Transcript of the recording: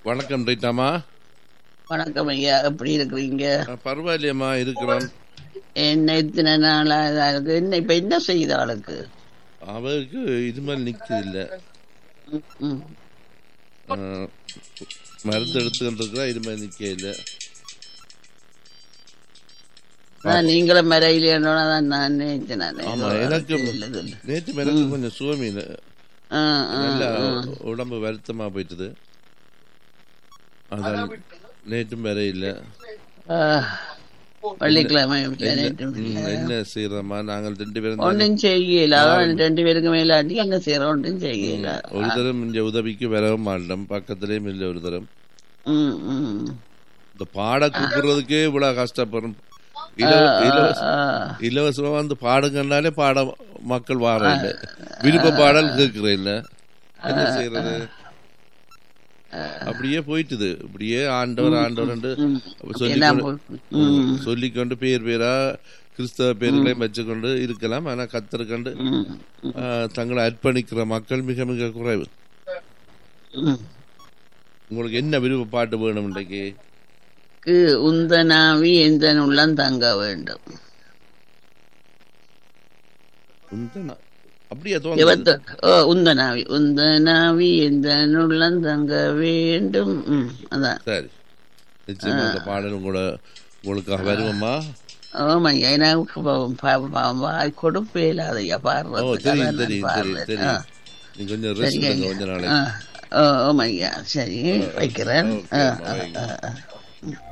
வணக்கம் ரைட்டாமா வணக்கம் ஐயா எப்படி இருக்கிறீங்க பரவாயில்லையம்மா இருக்கிறோம் என்ன இத்தனை நாளா இதா இருக்கு என்ன இப்ப என்ன செய்யுது ஆளுக்கு அவருக்கு இது மாதிரி நிற்குது இல்லை ம், ம். மருந்து எடுத்துக்கிட்டு இருக்கிறா இது மாதிரி நிற்க இல்லை அதான் நீங்களும் மறையிலேன்னு தான் நான் நினைச்சேன் நான். ஆமா எனக்கு இல்ல, இல்ல. நேற்று எனக்கு கொஞ்சம் சுவமீன் ஆ, ஆ, நல்லா ஆ. உடம்பு வருத்தமா போயிட்டுது அதான் நேற்றும் வேற இல்லை ஆ, வெள்ளிக்கிழமை என்ன ம், என்ன செய்யறோமா நாங்கள் ரெண்டு பேரும் தானே- ஒன்றும் செய்யல அதான் ரெண்டு பேருக்கு மேலாட்டி அங்க செய்யற ஒன்றும் செய்யல ஒரு தரம் இங்க உதவிக்கு வரவும் மாட்டோம் பக்கத்துலயும் இல்லை ஒரு தரம் ம், ம். இந்த பாட கூப்பிடுறதுக்கே இவ்வளவு கஷ்டப்படும் இலவ- இலவச ஆ, இலவசமா வந்து பாடுங்கன்னாலே பாட மக்கள் வார இல்ல விருப்ப பாடல் கேட்கிற இல்ல என்ன செய்யறது அப்படியே போயிட்டுது இப்படியே ஆண்டவர் ஆண்டவர் ம். எல்லாம் சொல்லிக்கொண்டு போய்- ம், சொல்லிக்கொண்டு பேர் பேரா கிறிஸ்தவ பேர்களையும் வச்சுக்கொண்டு இருக்கலாம் ஆனா கத்தருக்கண்டு ம், ஆ, தங்களை அர்ப்பணிக்கிற மக்கள் மிக மிக குறைவு ம். உங்களுக்கு என்ன விருப்ப பாட்டு வேணும் இன்றைக்கு க்கு உந்தனாவி எந்த உள்ளம் தங்க வேண்டும் உந்தனா- அப்படியா தோணுது எவத்த ஓ உந்தனாவி உந்தனாவி எந்த உள்ளம் தங்க வேண்டும் ம், அதான் சரி நிச்சயமா அந்த பாடல் உங்களோட உங்களுக்காக வருவோமா ஆமாய்யா எனக்கு ப- ப- ப- வாய் கொடுப்பே இல்லாதையா ஓ பாடுறதுக்கு தெரியும் அதான் தெரியும் நான் தெரியும் பாடுறேன். தெரியும் ஆ, நீங்க கொஞ்சம் ரெஸ்ட் சரிங்க எடுங்க ஐயா. கொஞ்ச ஆ, நாளைக்கு ஓ ஆமாய்யா சரி வைக்கிறேன் ஓகே, ஆ, அம்மா, ஆ, வைங்க. ஆ, ஆ.